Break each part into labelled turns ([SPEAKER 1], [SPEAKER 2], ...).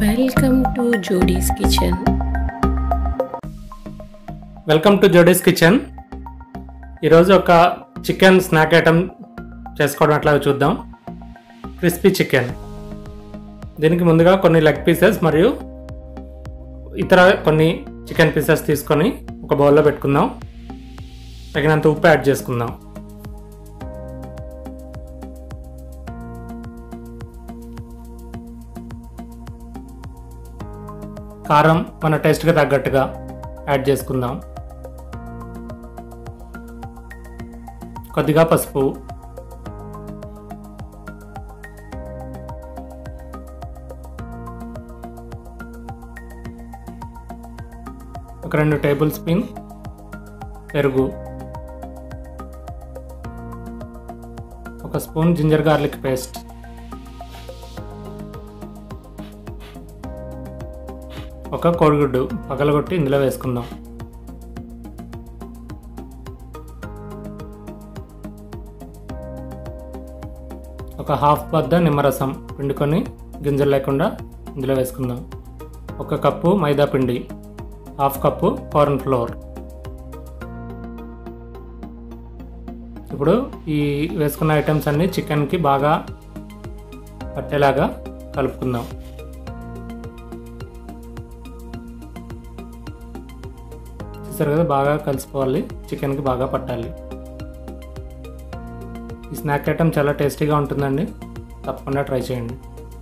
[SPEAKER 1] Welcome to Jodi's kitchen
[SPEAKER 2] welcome to Jodi's kitchen ఈరోజు ఒక chicken snack item చేసుకోవడం ఎట్లాగో చూద్దాం క్రిస్పీ చికెన్ దీనికి ముందుగా కొన్ని లెగ్ పీసెస్ మరియు ఇతర కొన్ని చికెన్ పీసెస్ తీసుకొని ఒక బౌల్లో పెట్టుకుందాం తగినంత ఉప్పు యాడ్ చేసుకుందాం కారం మన టేస్ట్కి తగ్గట్టుగా యాడ్ చేసుకుందాం కొద్దిగా పసుపు ఒక రెండు టేబుల్ స్పూన్ పెరుగు ఒక స్పూన్ జింజర్ గార్లిక్ పేస్ట్ ఒక కోడిగుడ్డు పగలగొట్టి ఇందులో వేసుకుందాం ఒక హాఫ్ బద్ద నిమ్మరసం పిండుకొని గింజలు లేకుండా ఇందులో వేసుకుందాం ఒక కప్పు మైదా పిండి హాఫ్ కప్పు కార్న్ ఫ్లోర్ ఇప్పుడు ఈ వేసుకున్న ఐటమ్స్ అన్నీ చికెన్కి బాగా పట్టేలాగా కలుపుకుందాం చూసారు కదా బాగా కలిసిపోవాలి చికెన్కి బాగా పట్టాలి ఈ స్నాక్ ఐటమ్ చాలా టేస్టీగా ఉంటుందండి తప్పకుండా ట్రై చేయండి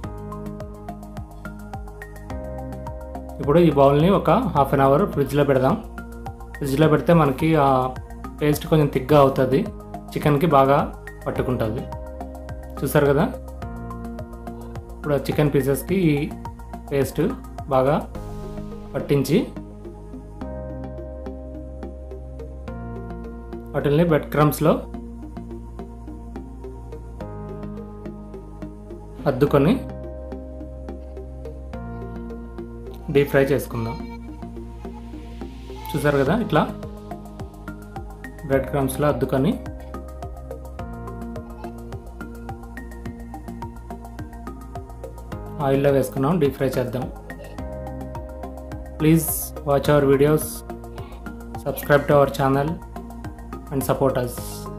[SPEAKER 2] ఇప్పుడు ఈ బౌల్ని ఒక హాఫ్ అన్ అవర్ ఫ్రిడ్జ్లో పెడదాం ఫ్రిడ్జ్లో పెడితే మనకి ఆ పేస్ట్ కొంచెం థిక్గా అవుతుంది చికెన్కి బాగా పట్టుకుంటుంది చూసారు కదా ఇప్పుడు ఆ చికెన్ పీసెస్కి ఈ పేస్ట్ బాగా పట్టించి వాటిని బెడ్ క్రమ్స్లో అద్దుకొని డీప్ ఫ్రై చేసుకుందాం చూసారు కదా ఇట్లా బ్రెడ్ క్రమ్స్లో అద్దుకొని ఆయిల్లో వేసుకున్నాం డీప్ ఫ్రై చేద్దాం please watch our videos subscribe to our channel and support us.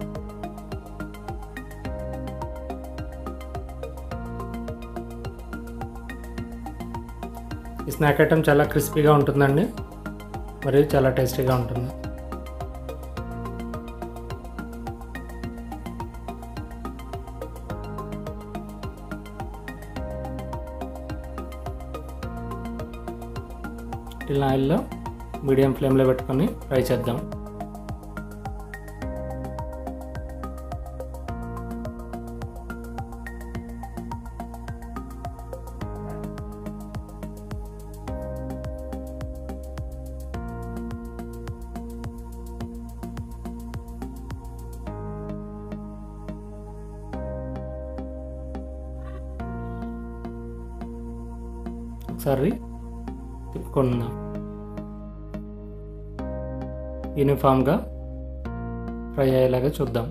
[SPEAKER 2] ఈ స్నాక్ ఐటమ్ చాలా క్రిస్పీగా ఉంటుందండి మరియు చాలా టేస్టీగా ఉంటుంది ఇలా ఆయిల్లో మీడియం ఫ్లేమ్లో పెట్టుకొని ఫ్రై చేద్దాం ఒకసారి తిప్పుకుందాం యూనిఫామ్గా ఫ్రై అయ్యేలాగా చూద్దాం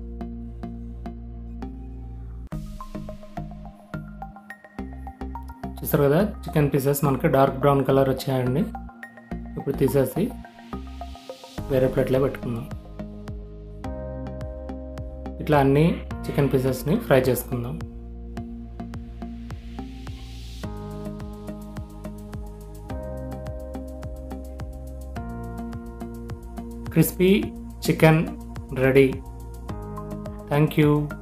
[SPEAKER 2] చూసారు కదా చికెన్ పీసెస్ మనకి డార్క్ బ్రౌన్ కలర్ వచ్చాయండి ఇప్పుడు తీసేసి వేరే ప్లేట్లో పెట్టుకుందాం ఇట్లా అన్ని చికెన్ పీసెస్ని ఫ్రై చేసుకుందాం crispy chicken ready thank you